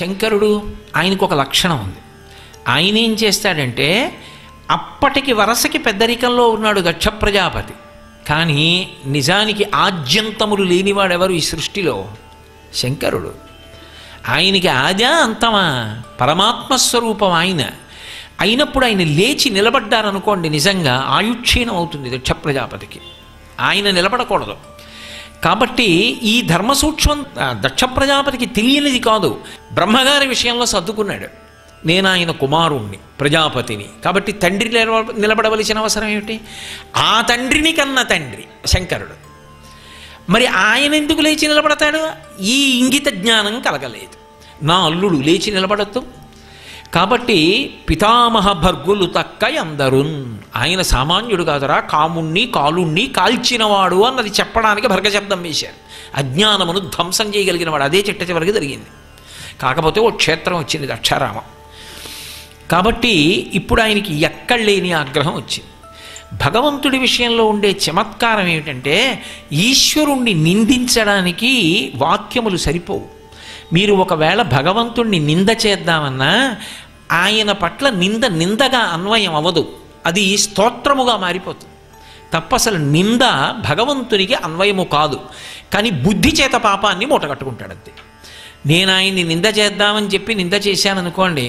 శంకరుడు ఆయనకు ఒక లక్షణం ఉంది ఆయన ఏం చేస్తాడంటే అప్పటికి వరసకి పెద్దరికంలో ఉన్నాడు దక్ష ప్రజాపతి కానీ నిజానికి ఆద్యంతములు లేనివాడెవరు ఈ సృష్టిలో శంకరుడు ఆయనకి ఆదా అంతమా పరమాత్మ స్వరూపం ఆయన అయినప్పుడు ఆయన లేచి నిలబడ్డారనుకోండి నిజంగా ఆయుక్షీణం అవుతుంది దక్ష ప్రజాపతికి ఆయన నిలబడకూడదు కాబట్టి ఈ ధర్మ సూక్ష్మం ఆ, దక్ష ప్రజాపతికి తెలియనిది కాదు బ్రహ్మగారి విషయంలో సర్దుకున్నాడు నేను ఆయన కుమారుణ్ణి ప్రజాపతిని కాబట్టి తండ్రి నిలబ- నిలబడవలసిన అవసరం ఏమిటి ఆ తండ్రిని కన్న తండ్రి శంకరుడు మరి ఆయన ఎందుకు లేచి నిలబడతాడు ఈ ఇంగిత జ్ఞానం కలగలేదు నా అల్లుడు లేచి నిలబడద్దు కాబట్టి పితామహ భర్గులు తక్క అందరున్ ఆయన సామాన్యుడు కాదురా కాముణ్ణి కాలుణ్ణి కాల్చినవాడు అన్నది చెప్పడానికి భర్గశబ్దం వేశారు అజ్ఞానమును ధ్వంసం చేయగలిగిన వాడు అదే చిట్ట చివరికి జరిగింది కాకపోతే ఓ క్షేత్రం వచ్చింది దక్షారామం కాబట్టి ఇప్పుడు ఆయనకి ఎక్కడ లేని ఆగ్రహం వచ్చింది భగవంతుడి విషయంలో ఉండే చమత్కారం ఏమిటంటే ఈశ్వరుణ్ణి నిందించడానికి వాక్యములు సరిపోవు మీరు ఒకవేళ భగవంతుణ్ణి నింద చేద్దామన్నా ఆయన పట్ల నింద నిందగా అన్వయం అవ్వదు అది స్తోత్రముగా మారిపోతుంది తప్ప అసలు నింద భగవంతునికి అన్వయము కాదు కానీ బుద్ధి చేత పాపాన్ని మూటగట్టుకుంటాడు అంతే నేను ఆయన్ని నింద చేద్దామని చెప్పి నింద చేశాను అనుకోండి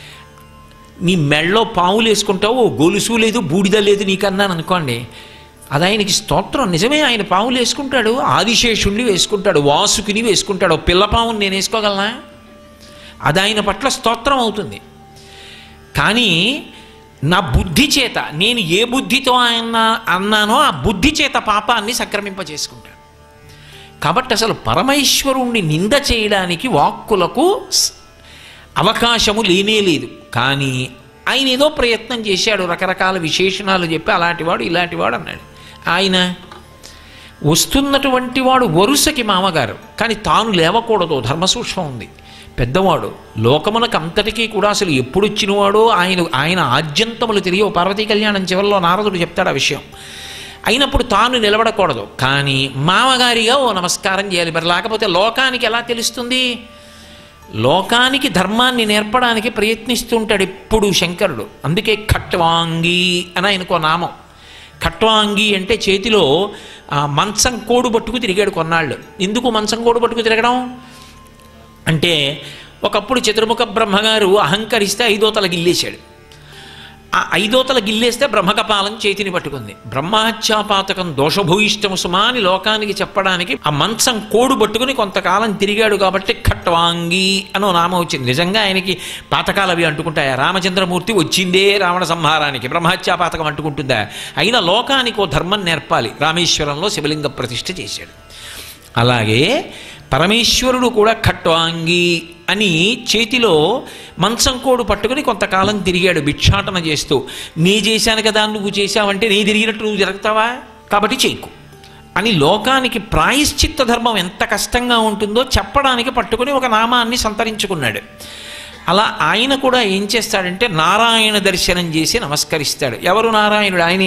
నీ మెళ్ళో పావులు వేసుకుంటావు ఓ గొలుసు లేదు బూడిద లేదు నీకన్నాను అనుకోండి అది ఆయనకి స్తోత్రం నిజమే ఆయన పావులు వేసుకుంటాడు ఆదిశేషుణ్ణి వేసుకుంటాడు వాసుకిని వేసుకుంటాడు ఓ పిల్ల పావుని నేను వేసుకోగలనా అది ఆయన పట్ల స్తోత్రం అవుతుంది కానీ నా బుద్ధి చేత నేను ఏ బుద్ధితో ఆయన అన్నానో ఆ బుద్ధి చేత పాపాన్ని సంక్రమింప చేసుకుంటాను కాబట్టి అసలు పరమేశ్వరుణ్ణి నింద చేయడానికి వాక్కులకు స్- అవకాశము లేనే లేదు కానీ ఆయన ఏదో ప్రయత్నం చేశాడు రకరకాల విశేషణాలు చెప్పి అలాంటివాడు ఇలాంటివాడు అన్నాడు ఆయన వస్తున్నటువంటి వాడు వరుసకి మామగారు కానీ తాను లేవకూడదు ధర్మసూక్ష్మం ఉంది పెద్దవాడు లోకమునకు అంతటికీ కూడా అసలు ఎప్పుడు వచ్చినవాడో ఆయన ఆయన ఆద్యంతములు తెలియవు పార్వతీ కళ్యాణం చివరిలో నారదుడు చెప్తాడు ఆ విషయం అయినప్పుడు తాను నిలబడకూడదు కానీ మామగారిగా ఓ నమస్కారం చేయాలి మరి లేకపోతే లోకానికి ఎలా తెలుస్తుంది లోకానికి ధర్మాన్ని నేర్పడానికి ప్రయత్నిస్తుంటాడు ఎప్పుడు శంకరుడు అందుకే ఖట్వాంగి అని ఆయనకో నామం ఖట్వాంగి అంటే చేతిలో ఆ, మంచం కోడు పట్టుకు తిరిగాడు కొన్నాళ్ళు ఎందుకు మంచం కోడు పట్టుకు తిరగడం అంటే ఒకప్పుడు చతుర్ముఖ బ్రహ్మగారు అహంకరిస్తే ఐదోతల గిల్లేశాడు ఆ ఐదోతల గిల్లేస్తే బ్రహ్మకపాలం చేతిని పట్టుకుంది బ్రహ్మహత్యాపాతకం దోషభూయిష్టము సుమా అని లోకానికి చెప్పడానికి ఆ మంచం కోడు పట్టుకుని కొంతకాలం తిరిగాడు కాబట్టి ఖట్వాంగి అనో నామం వచ్చింది నిజంగా ఆయనకి పాతకాలు అవి అంటుకుంటాయా రామచంద్రమూర్తి వచ్చిందే రావణ సంహారానికి బ్రహ్మహత్యాపాతకం అంటుకుంటుందా అయినా లోకానికి ఓ ధర్మం నేర్పాలి రామేశ్వరంలో శివలింగ ప్రతిష్ఠ చేశాడు అలాగే పరమేశ్వరుడు కూడా ఖట్వాంగి అని చేతిలో మంచం కోడు పట్టుకుని కొంతకాలం తిరిగాడు భిక్షాటన చేస్తూ నీ చేశాను కదా నువ్వు చేశావంటే నీ తిరిగినట్టు నువ్వు జరుగుతావా కాబట్టి చేయకు అని లోకానికి ప్రాయశ్చిత్త ధర్మం ఎంత కష్టంగా ఉంటుందో చెప్పడానికి పట్టుకుని ఒక నామాన్ని సంతరించుకున్నాడు అలా ఆయన కూడా ఏం చేస్తాడంటే నారాయణ దర్శనం చేసి నమస్కరిస్తాడు ఎవరు నారాయణుడు ఆయనే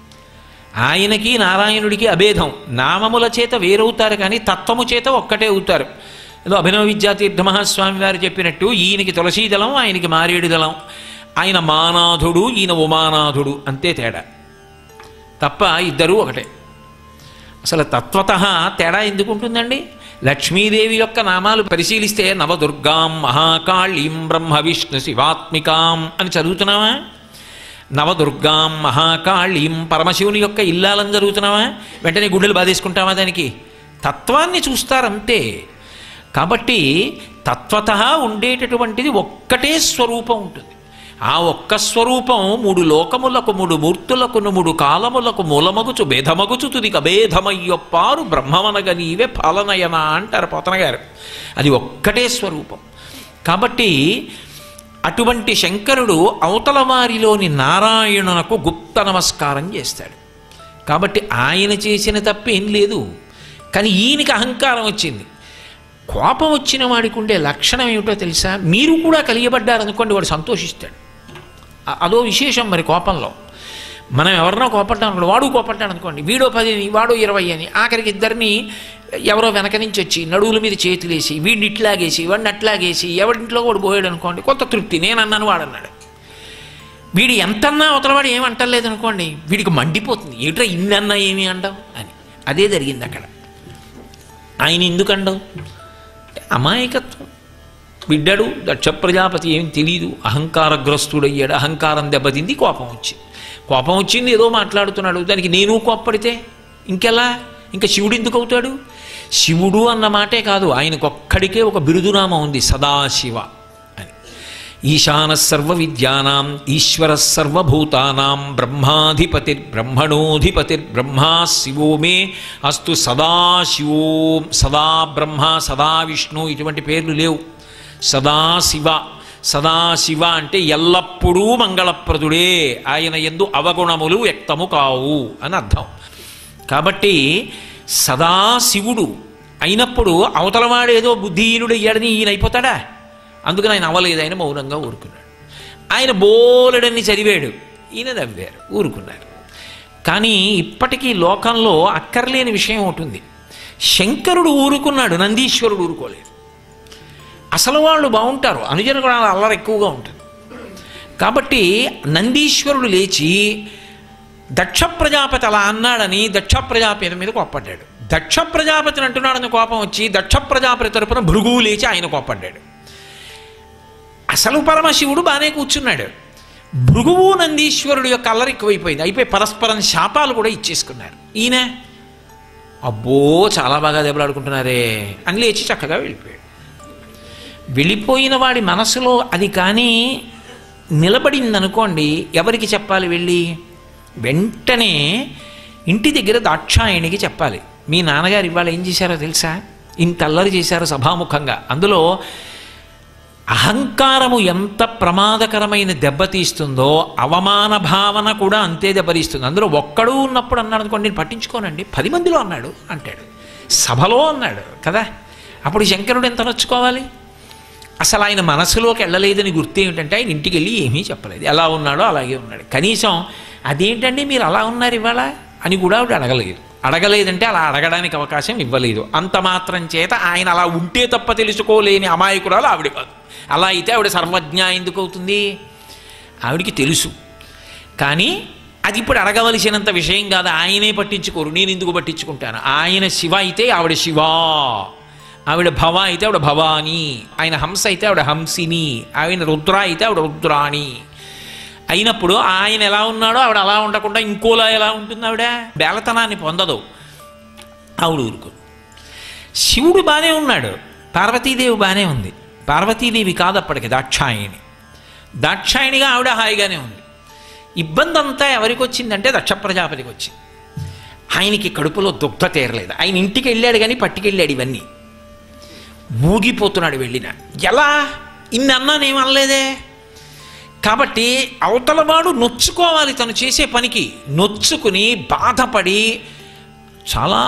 ఆయనకి నారాయణుడికి అభేదం నామముల చేత వేరవుతారు కానీ తత్వము చేత ఒక్కటే అవుతారు ఏదో అభినవ విద్యాతీర్థ మహాస్వామి వారు చెప్పినట్టు ఈయనకి తులసీదళం ఆయనకి మారేడు దళం ఆయన మానాథుడు ఈయన ఉమానాథుడు అంతే తేడా తప్ప ఇద్దరూ ఒకటే అసలు తత్వత తేడా ఎందుకు ఉంటుందండి లక్ష్మీదేవి యొక్క నామాలు పరిశీలిస్తే నవదుర్గాం మహాకాళీం బ్రహ్మ విష్ణు శివాత్మికాం అని చదువుతున్నావా నవదుర్గాం మహాకాళీం పరమశివుని యొక్క ఇల్లాలని జరుగుతున్నావా వెంటనే గుండెలు బాధేసుకుంటావా దానికి తత్వాన్ని చూస్తారంతే కాబట్టి తత్వత ఉండేటటువంటిది ఒక్కటే స్వరూపం ఉంటుంది ఆ ఒక్క స్వరూపం మూడు లోకములకు మూడు మూర్తులకు మూడు కాలములకు మూలమగుచు భేదమగుచు తుదిక భేదమయ్యొప్పారు బ్రహ్మమనగ నీవే పాలనయన అంటారు పోతన గారు అది ఒక్కటే స్వరూపం కాబట్టి అటువంటి శంకరుడు అవతల వారిలోని నారాయణునకు గుప్త నమస్కారం చేస్తాడు కాబట్టి ఆయన చేసిన తప్పేం లేదు కానీ ఈయనకి అహంకారం వచ్చింది కోపం వచ్చిన వాడికి ఉండే లక్షణం ఏమిటో తెలుసా మీరు కూడా కలియబడ్డారనుకోండి వాడు సంతోషిస్తాడు అ- అదో విశేషం మరి కోపంలో మనం ఎవరినో కోపడ్డాం అనుకోండి వాడు కోపడ్డాడు అనుకోండి వీడో పది అని వాడు ఇరవై అని ఆఖరికి ఇద్దరిని ఎవరో వెనక నుంచి వచ్చి నడువుల మీద చేతులేసి వీడిని ఇట్లాగేసి వాడిని అట్లాగేసి ఎవరింట్లో కూడా పోయాడు అనుకోండి కొంత తృప్తి నేను అన్నాను వాడన్నాడు వీడు ఎంతన్నా అవతలవాడు ఏం అంటలేదు అనుకోండి వీడికి మండిపోతుంది ఏట్రా ఇన్నన్నా ఏమి అండం అని అదే జరిగింది అక్కడ ఆయన ఎందుకు అండవు అమాయకత్వం బిడ్డడు దక్ష ప్రజాపతి ఏం తెలియదు అహంకారగ్రస్తుడయ్యాడు అహంకారం దెబ్బతింది కోపం వచ్చింది కోపం వచ్చింది ఏదో మాట్లాడుతున్నాడు దానికి నేను కోప్పడితే ఇంకెలా ఇంకా శివుడు ఎందుకు అవుతాడు శివుడు అన్న మాటే కాదు ఆయనకొక్కడికే ఒక బిరుదునామం ఉంది సదాశివ అని ఈశాన సర్వ విద్యానాం ఈశ్వర సర్వభూతానాం బ్రహ్మాధిపతిర్ బ్రహ్మణోధిపతిర్ బ్రహ్మా శివో మే అస్తు సదాశివో సదా బ్రహ్మ సదా విష్ణు ఇటువంటి పేర్లు లేవు సదాశివ సదాశివ అంటే ఎల్లప్పుడూ మంగళప్రదుడే ఆయన ఎందు అవగుణములు వ్యక్తము కావు అని అర్థం కాబట్టి సదాశివుడు అయినప్పుడు అవతలవాడు ఏదో బుద్ధిహీనుడయ్యాడని ఈయన అయిపోతాడా అందుకని ఆయన అవ్వలేదు ఆయన మౌనంగా ఊరుకున్నాడు ఆయన బోలెడన్ని చదివాడు ఈయన నవ్వారు ఊరుకున్నారు కానీ ఇప్పటికీ లోకంలో అక్కర్లేని విషయం ఒకటి ఉంది శంకరుడు ఊరుకున్నాడు నందీశ్వరుడు ఊరుకోలేదు అసలు వాళ్ళు బాగుంటారు అనుజన కూడా అల్లరి ఎక్కువగా ఉంటుంది కాబట్టి నందీశ్వరుడు లేచి దక్ష ప్రజాపతి అలా అన్నాడని దక్ష ప్రజాపతి మీద కోప్పడ్డాడు దక్ష ప్రజాపతిని అంటున్నాడని కోపం వచ్చి దక్ష ప్రజాపతి తరపున భృగువు లేచి ఆయన కోప్పడ్డాడు అసలు పరమశివుడు బాగానే కూర్చున్నాడు భృగువు నందీశ్వరుడు యొక్క అల్లరి ఎక్కువైపోయింది అయిపోయి పరస్పరం శాపాలు కూడా ఇచ్చేసుకున్నారు ఈయన అబ్బో చాలా బాగా దెబ్బలాడుకుంటున్నారే అని లేచి చక్కగా వెళ్ళిపోయాడు వెళ్ళిపోయిన వాడి మనసులో అది కానీ నిలబడింది అనుకోండి ఎవరికి చెప్పాలి వెళ్ళి వెంటనే ఇంటి దగ్గర దాక్షాయణికి చెప్పాలి మీ నాన్నగారు ఇవాళ ఏం చేశారో తెలుసా ఇంత అల్లరి చేశారు సభాముఖంగా అందులో అహంకారము ఎంత ప్రమాదకరమైన దెబ్బతీస్తుందో అవమాన భావన కూడా అంతే దెబ్బతీస్తుంది అందులో ఒక్కడు ఉన్నప్పుడు అన్నాడు అనుకోండి నేను పట్టించుకోనండి పది మందిలో అన్నాడు అంటాడు సభలో అన్నాడు కదా అప్పుడు శంకరుడు ఎంత నొచ్చుకోవాలి అసలు ఆయన మనసులోకి వెళ్ళలేదని గుర్తు ఏమిటంటే ఆయన ఇంటికి వెళ్ళి ఏమీ చెప్పలేదు ఎలా ఉన్నాడో అలాగే ఉన్నాడు కనీసం అదేంటండి మీరు అలా ఉన్నారు ఇవాళ అని కూడా ఆవిడ అడగలేదు అడగలేదంటే అలా అడగడానికి అవకాశం ఇవ్వలేదు అంత మాత్రం చేత ఆయన అలా ఉంటే తప్ప తెలుసుకోలేని అమాయకురాలు ఆవిడ కాదు అలా అయితే ఆవిడ సర్వజ్ఞ ఎందుకు అవుతుంది ఆవిడికి తెలుసు కానీ అది ఇప్పుడు అడగవలసినంత విషయం కాదు ఆయనే పట్టించుకోరు నేను ఎందుకు పట్టించుకుంటాను ఆయన శివ అయితే ఆవిడ శివా ఆవిడ భవ అయితే ఆవిడ భవాని ఆయన హంస అయితే ఆవిడ హంసిని ఆయన రుద్ర అయితే ఆవిడ రుద్రాణి అయినప్పుడు ఆయన ఎలా ఉన్నాడో ఆవిడ అలా ఉండకుండా ఇంకోలా ఎలా ఉంటుంది ఆవిడ బేలతనాన్ని పొందదు ఆవిడ ఊరుకో శివుడు బాగానే ఉన్నాడు పార్వతీదేవి బాగానే ఉంది పార్వతీదేవి కాదు అప్పటికి దాక్షాయణి దాక్షాయణిగా ఆవిడ హాయిగానే ఉంది ఇబ్బంది అంతా ఎవరికి వచ్చిందంటే దక్ష ప్రజాపతికి వచ్చింది ఆయనకి కడుపులో దుగ్ధ తీరలేదు ఆయన ఇంటికి వెళ్ళాడు కానీ పట్టుకెళ్ళాడు ఇవన్నీ ఊగిపోతున్నాడు వెళ్ళిన ఎలా ఇన్ని అన్నానేం అనలేదే కాబట్టి అవతలవాడు నొచ్చుకోవాలి తను చేసే పనికి నొచ్చుకుని బాధపడి చాలా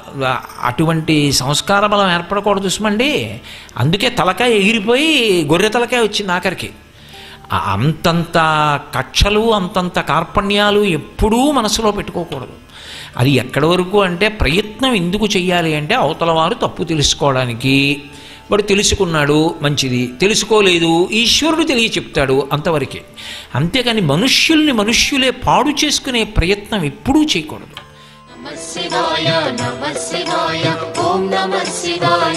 అటువంటి సంస్కార బలం ఏర్పడకూడదు సుమండి అందుకే తలకాయ ఎగిరిపోయి గొర్రె తలకాయ వచ్చింది ఆఖరికి ఆ అంతంత కక్షలు అంతంత కార్పణ్యాలు ఎప్పుడూ మనసులో పెట్టుకోకూడదు అది ఎక్కడి వరకు అంటే ప్రయత్నం ఎందుకు చెయ్యాలి అంటే అవతల వారు తప్పు తెలుసుకోవడానికి వాడు తెలుసుకున్నాడు మంచిది తెలుసుకోలేదు ఈశ్వరుడు తెలియ చెప్తాడు అంతవరకే అంతేకాని మనుష్యుల్ని మనుష్యులే పాడు చేసుకునే ప్రయత్నం ఎప్పుడూ చేయకూడదు नमः शिवाय नमः शिवाय ॐ नमः शिवाय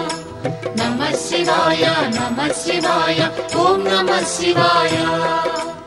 नमः शिवाय नमः शिवाय ॐ नमः शिवाय